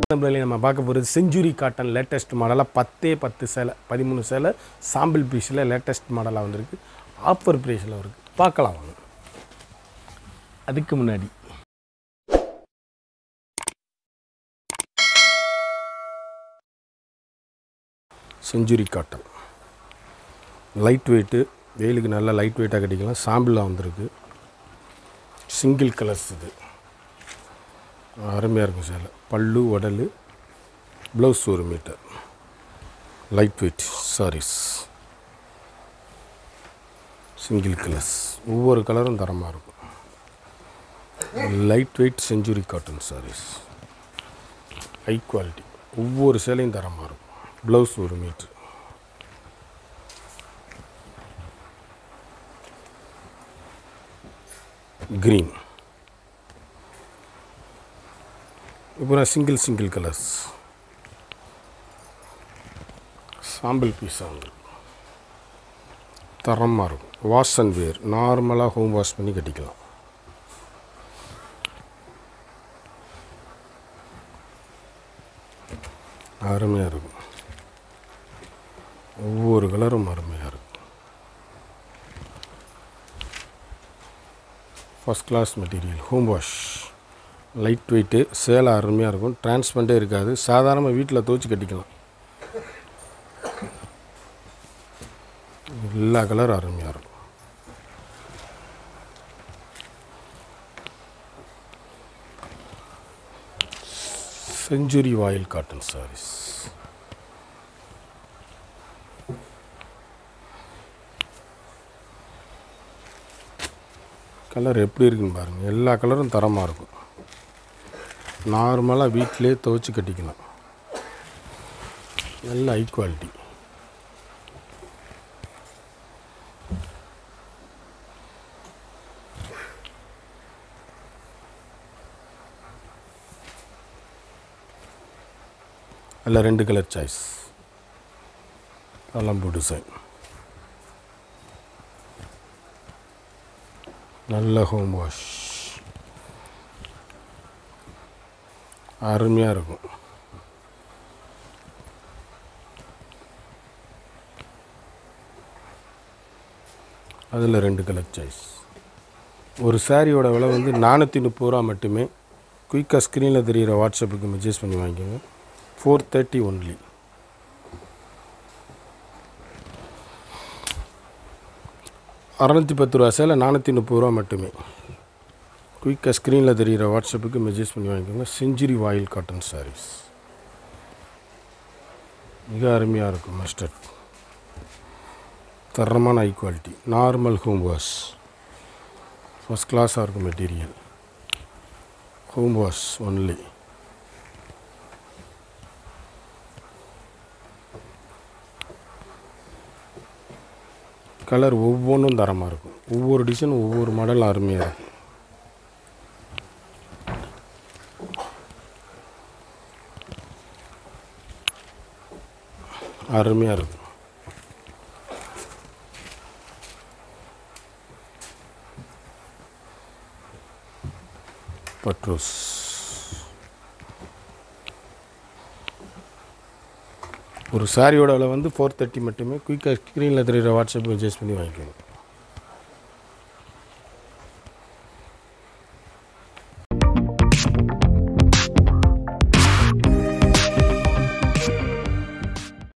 நம்மளே நம்ம பார்க்க போகிறது செஞ்சுரி காட்டன் லேட்டஸ்ட் மாடலாக பத்தே பத்து சேலை பதிமூணு சேலை சாம்பிள் பீஸில் லேட்டஸ்ட் மாடலாக வந்திருக்கு ஆஃபர் ப்ரைஸில் இருக்குது பார்க்கலாம் வாங்க அதுக்கு முன்னாடி செஞ்சுரி காட்டன் லைட் வெயிட்டு வெயிலுக்கு நல்லா லைட் வெயிட்டாக கட்டிக்கலாம் சாம்பிளாக வந்திருக்கு சிங்கிள் கலர்ஸ் இது அருமையாக இருக்கும் சேலை பல்லு உடல் ப்ளவுஸ் ஒரு metre light weight sarees single colours ஒவ்வொரு கலரும் தரமாக இருக்கும் light weight century cotton sarees high quality ஒவ்வொரு சேலையும் தரமாக இருக்கும் ப்ளவுஸ் ஒரு மீட்ரு க்ரீன் இப்போ சிங்கிள் சிங்கிள் கலர்ஸ் சாம்பிள் பீஸாக வந்து தரமாக இருக்கும் வாஷ் அண்ட் வேர் நார்மலாக ஹோம் வாஷ் பண்ணி கட்டிக்கலாம் அருமையாக இருக்கும் ஒவ்வொரு கலரும் அருமையாக இருக்கும் first class material home wash light weight சேலை அருமையாக இருக்கும் டிரான்ஸ்பரண்ட்டே இருக்காது சாதாரணமாக வீட்டில் துவச்சி கட்டிக்கலாம் எல்லா கலரும் அருமையாக இருக்கும் செஞ்சுரி வாயில் காட்டன் சாரீஸ் கலர் எப்படி இருக்குன்னு பாருங்கள் எல்லா கலரும் தரமாக இருக்கும் நார்மலாக வீட்டிலே துவைச்சி கட்டிக்கலாம் நல்ல ஹை குவாலிட்டி அதில் ரெண்டு கலர் சாய்ஸ் தலம்பு டிசைன் நல்ல ஹோம் வாஷ் அருமையாக இருக்கும் அதில் ரெண்டு கலர் சாய்ஸ் ஒரு சாரியோட விலை வந்து நானூற்றி முப்பது ரூபா மட்டுமே குயிக்காக ஸ்க்ரீனில் தெரிகிற வாட்ஸ்அப்புக்கு மெசேஜ் பண்ணி வாங்கிக்கோங்க ஃபோர் தேர்ட்டி ஒன்லி அறநூற்றி பத்து ரூபா சேலை நானூற்றி முப்பது ரூபா மட்டுமே குயிக்காக ஸ்க்ரீனில் தெரிகிற வாட்ஸ்அப்புக்கு மெசேஜ் பண்ணி வாங்கிக்கோங்க செஞ்சுரி வாயில் காட்டன் சாரீஸ் மிக அருமையாக இருக்கும் மஸ்டர்ட் தரமான high quality normal home wash first கிளாஸாக இருக்கும் material home wash only colour ஒவ்வொன்றும் தரமாக இருக்கும் ஒவ்வொரு டிசைனும் ஒவ்வொரு மாடல் அருமையாக இருக்கும் அருமையாக இருக்கும் பட்ரோஸ் ஒரு சாரியோட விலை வந்து ஃபோர் தேர்ட்டி மட்டுமே குயிக்காக ஸ்க்ரீனில் தெரிகிற வாட்ஸ்அப் மெசேஜ் பண்ணி வாங்கிக்கோங்க